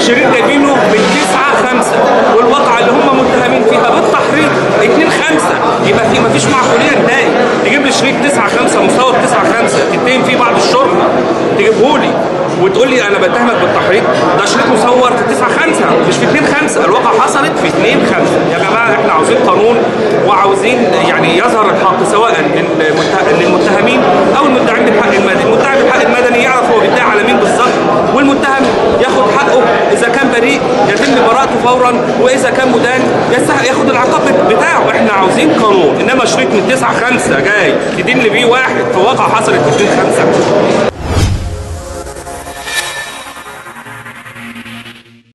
الشريط جايبينه من 9 5 والواقعه اللي هم متهمين فيها بالتحريض 2 5 يبقى في مفيش معقوليه نهائي تجيب لي شريط 9 5 مستوى 9 5 تتهم فيه بعد الشرطه تجيبه لي وتقول لي انا بتهمك بالتحريض ده شريط مصور في 9 5 مش في 2 5 الواقع حصلت في 2 5 يا جماعه احنا عاوزين قانون وعاوزين يعني يظهر الحق سواء للمته- للمتهمين او المدعين بالحق المدني المدعي بالحق المدني يعرف هو بيدعي على مين بالظبط والمتهم ياخد حقه اذا كان بريء يتم براءته فورا واذا كان مدان يستحق ياخد العقاب بتاعه احنا عاوزين قانون انما شريط من 9 5 جاي تدين لي بيه واحد في واقع حصلت في 2 5